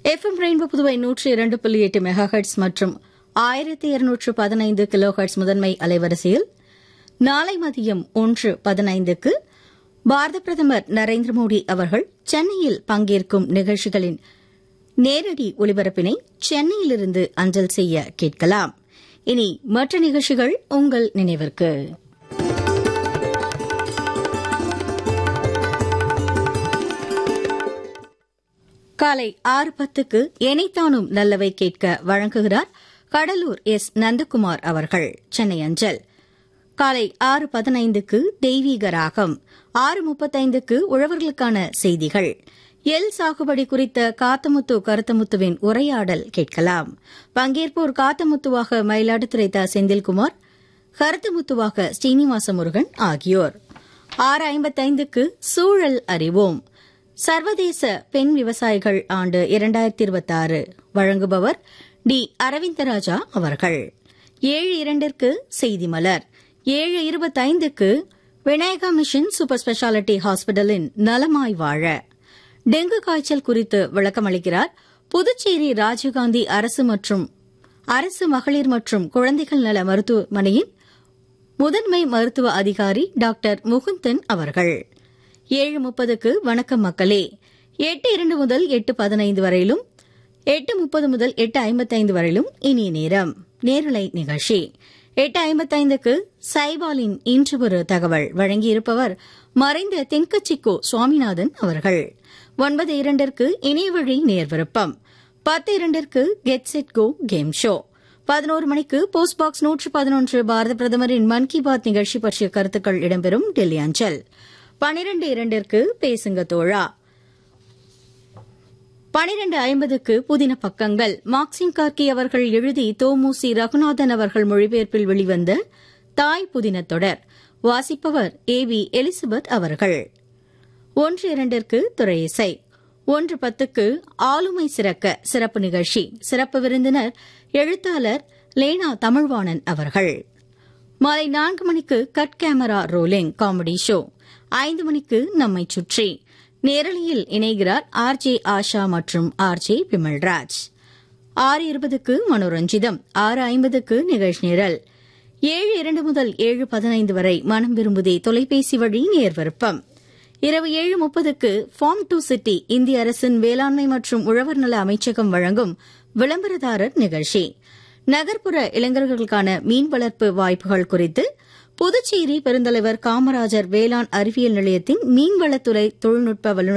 FM rainbow Puduvai நூற்றி இரண்டு புள்ளி எட்டு மெகா ஹெட்ஸ் மற்றும் ஆயிரத்தி இருநூற்று பதினைந்து கிலோ ஹெட்ஸ் முதன்மை அலைவரிசையில் நாளை மதியம் ஒன்று பதினைந்துக்கு பாரத பிரதமர் நரேந்திர மோடி அவர்கள் சென்னையில் பங்கேற்கும் நிகழ்ச்சிகளின் நேரடி ஒலிபரப்பினை சென்னையிலிருந்து அஞ்சல் செய்ய கேட்கலாம் இனி மற்ற நிகழ்ச்சிகள் உங்கள் நினைவிற்கு காலை ஆறு பத்துக்கு எனைத்தானும் நல்லவை கேட்க வழங்குகிறார் கடலூர் எஸ் நந்தகுமார் அவர்கள் சென்னை அஞ்சல் காலை ஆறு பதினைந்துக்கு தெய்வீக ராகம் ஆறு முப்பத்தைந்துக்கு உழவர்களுக்கான செய்திகள் எல் சாகுபடி குறித்த காத்தமுத்து கருத்தமுத்துவின் உரையாடல் கேட்கலாம் பங்கேற்போர் காத்தமுத்துவாக மயிலாடுதுறை த செந்தில்குமார் கருத்தமுத்துவாக ஸ்ரீனிவாச முருகன் ஆகியோர் ஆறு ஐம்பத்தைந்துக்கு சூழல் அறிவோம் சர்வதேச பெண் விவசாயிகள் ஆண்டு இரண்டாயிரத்தி இருபத்தாறு வழங்குபவர் டி அரவிந்தராஜா அவர்கள் ஏழு இரண்டிற்கு செய்தி மலர் ஏழு இருபத்தைந்துக்கு விநாயகா மிஷன் சூப்பர் ஸ்பெஷாலிட்டி ஹாஸ்பிட்டலின் நலமாய் வாழ டெங்கு காய்ச்சல் குறித்து விளக்கமளிக்கிறார் புதுச்சேரி ராஜீவ்காந்தி அரசு மற்றும் அரசு மகளிர் மற்றும் குழந்தைகள் நல மருத்துவமனையின் முதன்மை மருத்துவ அதிகாரி டாக்டர் முகுந்தன் அவர்கள் ஏழு முப்பதுக்கு வணக்கம் மக்களே எட்டு இரண்டு முதல் எட்டு பதினைந்து வரையிலும் எட்டு முப்பது முதல் எட்டு ஐம்பத்தைந்து வரையிலும் இனிய நேரம் நேரலை நிகழ்ச்சி எட்டு ஐம்பத்தைந்துக்கு சைபாலின் இன்று ஒரு தகவல் வழங்கியிருப்பவர் மறைந்த தென்கட்சிக்கோ சுவாமிநாதன் அவர்கள் ஒன்பது இரண்டிற்கு இணையவழி நேர்விருப்பம் பத்து இரண்டிற்கு get set go game show பதினோரு மணிக்கு போஸ்ட் பாக்ஸ் நூற்று பதினொன்று பாரத பிரதமரின் மன் கி பாத் நிகழ்ச்சி பற்றிய கருத்துக்கள் இடம்பெறும் டெல்லி அஞ்சல் பனிரெண்டு இரண்டிற்கு பேசுங்க தோழா பனிரெண்டு ஐம்பதுக்கு புதின பக்கங்கள் மார்க்சிம் கார்கி அவர்கள் எழுதி தோமுசி ரகுநாதன் அவர்கள் மொழிபெயர்ப்பில் வெளிவந்த தாய் புதின தொடர் வாசிப்பவர் ஏ வி எலிசபெத் அவர்கள் ஒன்று இரண்டிற்கு துறை இசை ஒன்று பத்துக்கு ஆளுமை சிறக்க சிறப்பு நிகழ்ச்சி சிறப்பு விருந்தினர் எழுத்தாளர் லேனா தமிழ்வாணன் அவர்கள் மாலை நான்கு மணிக்கு cut camera rolling comedy show ஐந்து மணிக்கு நம்மை சுற்றி நேரலையில் இணைகிறார் ஆர் ஜே ஆஷா மற்றும் ஆர் ஜே பிமல்ராஜ் ஆறு இருபதுக்கு மனோரஞ்சிதம் ஆறு ஐம்பதுக்கு நிகழ்ச்சி நிரல் ஏழு இரண்டு முதல் ஏழு பதினைந்து வரை மனம் விரும்புதே தொலைபேசி வழி நேர்விருப்பம் இரவு ஏழு முப்பதுக்கு ஃபார்ம் டு சிட்டி இந்திய அரசின் வேளாண்மை மற்றும் உழவர் நல அமைச்சகம் வழங்கும் விளம்பரதாரர் நிகழ்ச்சி நகர்ப்புற இளைஞர்களுக்கான மீன் வளர்ப்பு வாய்ப்புகள் குறித்து புதுச்சேரி பெருந்தலைவர் காமராஜர் வேளாண் அறிவியல் நிலையத்தின் மீன்வளத்துறை தொழில்நுட்ப வல்லுநர்